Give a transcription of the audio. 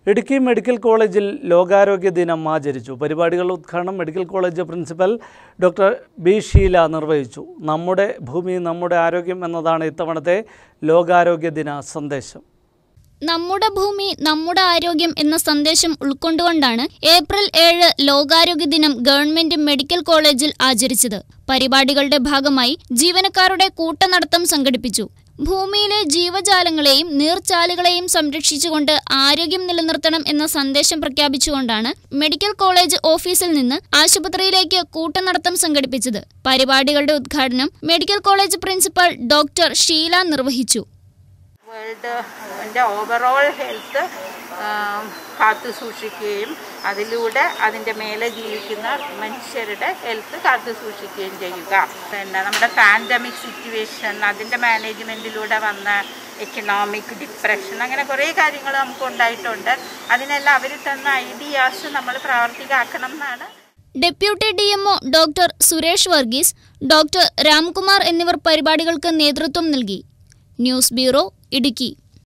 Idukki medical കോളേജിൽ ലോകാരോഗ്യ ദിനം ആചരിച്ചു പരിപാടികളുടെ ഉദ്ഘാടനം medical college principal doctor B Sheela നിർവഹിച്ചു നമ്മുടെ ഭൂമി നമ്മുടെ ആരോഗ്യം എന്നതാണ് ഇത്തവണത്തെ ലോകാരോഗ്യ ദിന സന്ദേശം നമ്മുടെ ഭൂമി നമ്മുടെ ആരോഗ്യം എന്ന സന്ദേശം ഉൾക്കൊണ്ടുകൊണ്ടാണ് ഏപ്രിൽ ഏഴ് ലോകാരോഗ്യ ദിനം ഗവൺമെന്റ് മെഡിക്കൽ കോളേജിൽ ആചരിച്ചത് പരിപാടികളുടെ ഭാഗമായി ജീവനക്കാരുടെ കൂട്ടനടത്തം സംഘടിപ്പിച്ചു ഭൂമിയിലെ ജീവജാലങ്ങളെയും നീർച്ചാലുകളെയും സംരക്ഷിച്ചുകൊണ്ട് ആരോഗ്യം നിലനിർത്തണം എന്ന സന്ദേശം പ്രഖ്യാപിച്ചുകൊണ്ടാണ് മെഡിക്കൽ കോളേജ് ഓഫീസിൽ നിന്ന് ആശുപത്രിയിലേക്ക് കൂട്ടനടത്തം സംഘടിപ്പിച്ചത് പരിപാടികളുടെ ഉദ്ഘാടനം medical college principal doctor Sheela നിർവഹിച്ചു വേൾഡ് ഓവറോൾ ഹെൽത്ത് കാത്തു സൂക്ഷിക്കുകയും അതിലൂടെ അതിൻ്റെ മേലെ ജീവിക്കുന്ന മനുഷ്യരുടെ ഹെൽത്ത് കാത്തു സൂക്ഷിക്കുകയും ചെയ്യുക പിന്നെ നമ്മുടെ പാൻഡമിക് സിറ്റുവേഷൻ അതിൻ്റെ മാനേജ്മെൻറ്റിലൂടെ വന്ന എക്കണോമിക് ഡിപ്രഷൻ അങ്ങനെ കുറേ കാര്യങ്ങൾ നമുക്ക് ഉണ്ടായിട്ടുണ്ട് അതിനെല്ലാം അവർ തന്ന ഐഡിയാസ് നമ്മൾ പ്രാവർത്തികമാക്കണം എന്നാണ് deputy D M O doctor Suresh Varghese doctor Ramkumar എന്നിവർ പരിപാടികൾക്ക് നേതൃത്വം നൽകി ന്യൂസ് ബ്യൂറോ ഇടുക്കി